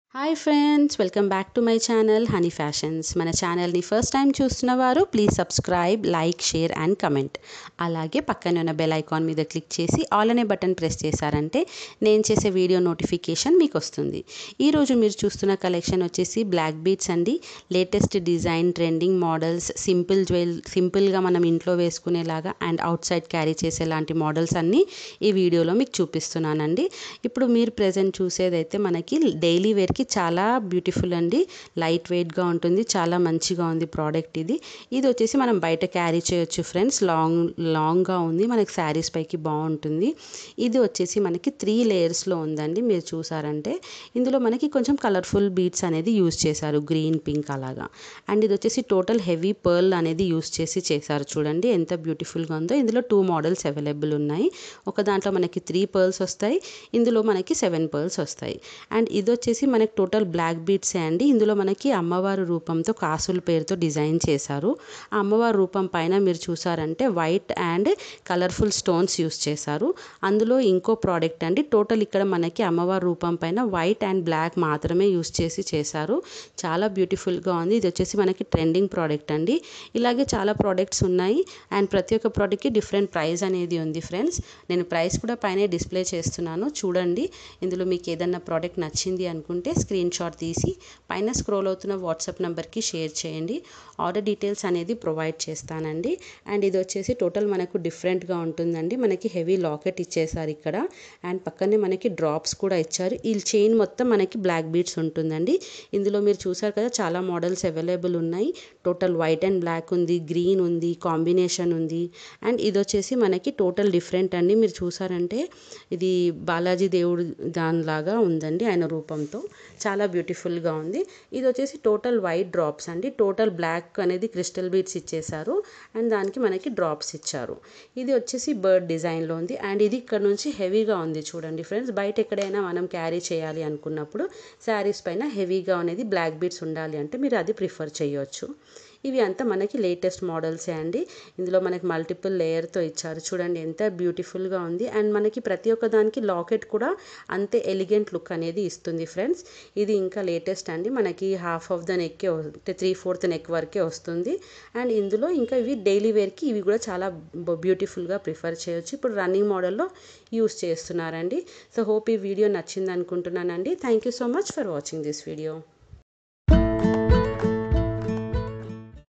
hi friends welcome back to my channel Honey Fashions మన ఛానల్ని first time చూస్తున్న వారు please subscribe like share and comment అలాగే పక్కనే ఉన్న బెల్ ఐకాన్ మీద క్లిక్ చేసి ఆల్ అనే బటన్ ప్రెస్ చేశారంటే నేను చేసే వీడియో నోటిఫికేషన్ మీకు వస్తుంది ఈరోజు మీరు చూస్తున్న కలెక్షన్ వచ్చేసి బ్లాక్ బీట్స్ అండి latest design trending models simple jewel సింపుల్గా మనం ఇంట్లో వేసుకునేలాగా అండ్ అవుట్ సైడ్ క్యారీ చేసేలాంటి మోడల్స్ అన్నీ ఈ వీడియోలో మీకు చూపిస్తున్నానండి ఇప్పుడు మీరు ప్రజెంట్ చూసేదైతే మనకి డైలీ వేర్కి చాలా బ్యూటిఫుల్ అండి లైట్ వెయిట్గా ఉంటుంది చాలా మంచిగా ఉంది ప్రోడక్ట్ ఇది ఇది వచ్చేసి మనం బయట క్యారీ చేయొచ్చు ఫ్రెండ్స్ లాంగ్ లాంగ్గా ఉంది మనకి శారీస్ పైకి బాగుంటుంది ఇది వచ్చేసి మనకి త్రీ లేయర్స్లో ఉందండి మీరు చూసారంటే ఇందులో మనకి కొంచెం కలర్ఫుల్ బీట్స్ అనేది యూజ్ చేశారు గ్రీన్ పింక్ అలాగా అండ్ ఇది వచ్చేసి టోటల్ హెవీ పర్ల్ అనేది యూజ్ చేసి చేశారు చూడండి ఎంత బ్యూటిఫుల్గా ఉందో ఇందులో టూ మోడల్స్ అవైలబుల్ ఉన్నాయి ఒక దాంట్లో మనకి త్రీ పర్ల్స్ వస్తాయి ఇందులో మనకి సెవెన్ పర్ల్స్ వస్తాయి అండ్ ఇది వచ్చేసి మనకి టోటల్ బ్లాక్ బీట్సే అండి ఇందులో మనకి అమ్మవారి రూపంతో కాసుల పేరుతో డిజైన్ చేశారు ఆ అమ్మవారి రూపం పైన మీరు చూసారంటే white and colourful stones use చేశారు అందులో ఇంకో ప్రోడక్ట్ అండి టోటల్ ఇక్కడ మనకి అమ్మవారి రూపం పైన వైట్ అండ్ బ్లాక్ మాత్రమే యూస్ చేసి చేశారు చాలా బ్యూటిఫుల్గా ఉంది ఇది వచ్చేసి మనకి ట్రెండింగ్ ప్రోడక్ట్ అండి ఇలాగే చాలా ప్రోడక్ట్స్ ఉన్నాయి అండ్ ప్రతి ఒక్క ప్రోడక్ట్కి డిఫరెంట్ ప్రైస్ అనేది ఉంది ఫ్రెండ్స్ నేను ప్రైస్ కూడా పైన డిస్ప్లే చేస్తున్నాను చూడండి ఇందులో మీకు ఏదన్నా ప్రోడక్ట్ నచ్చింది అనుకుంటే స్క్రీన్ షాట్ తీసి పైన స్క్రోల్ అవుతున్న వాట్సాప్ నెంబర్కి షేర్ చేయండి ఆర్డర్ డీటెయిల్స్ అనేది ప్రొవైడ్ చేస్తానండి అండ్ ఇది వచ్చేసి టోటల్ మనకు డిఫరెంట్గా ఉంటుందండి మనకి హెవీ లాకెట్ ఇచ్చేసారు ఇక్కడ అండ్ పక్కనే మనకి డ్రాప్స్ కూడా ఇచ్చారు ఈ చైన్ మొత్తం మనకి బ్లాక్ బీడ్స్ ఉంటుందండి ఇందులో మీరు చూసారు కదా చాలా మోడల్స్ అవైలబుల్ ఉన్నాయి టోటల్ వైట్ అండ్ బ్లాక్ ఉంది గ్రీన్ ఉంది కాంబినేషన్ ఉంది అండ్ ఇది వచ్చేసి మనకి టోటల్ డిఫరెంట్ అండి మీరు చూసారంటే ఇది బాలాజీ దేవుడు దానిలాగా ఉందండి ఆయన రూపంతో చాలా బ్యూటిఫుల్గా ఉంది ఇది వచ్చేసి టోటల్ వైట్ డ్రాప్స్ అండి టోటల్ బ్లాక్ అనేది క్రిస్టల్ బీడ్స్ ఇచ్చేసారు అండ్ దానికి మనకి డ్రాప్స్ ఇచ్చారు ఇది వచ్చేసి బర్డ్ డిజైన్లో ఉంది అండ్ ఇది ఇక్కడ నుంచి హెవీగా ఉంది చూడండి ఫ్రెండ్స్ బయట ఎక్కడైనా మనం క్యారీ చేయాలి అనుకున్నప్పుడు శారీస్ పైన హెవీగా అనేది బ్లాక్ బీడ్స్ ఉండాలి అంటే మీరు అది ప్రిఫర్ చేయొచ్చు ఇవి అంతా మనకి లేటెస్ట్ మోడల్సే అండి ఇందులో మనకి మల్టిపుల్ లేయర్తో ఇచ్చారు చూడండి ఎంత బ్యూటిఫుల్గా ఉంది అండ్ మనకి ప్రతి ఒక్క దానికి లాకెట్ కూడా అంతే ఎలిగెంట్ లుక్ అనేది ఇస్తుంది ఫ్రెండ్స్ ఇది ఇంకా లేటెస్ట్ అండి మనకి హాఫ్ ఆఫ్ ద నెక్కే అంటే త్రీ ఫోర్త్ నెక్ వరకే వస్తుంది అండ్ ఇందులో ఇంకా ఇవి డైలీ వేర్కి ఇవి కూడా చాలా బ్యూటిఫుల్గా ప్రిఫర్ చేయొచ్చు ఇప్పుడు రన్నింగ్ మోడల్లో యూస్ చేస్తున్నారండి సో హోప్ ఈ వీడియో నచ్చింది అనుకుంటున్నానండి thank you so much for watching this video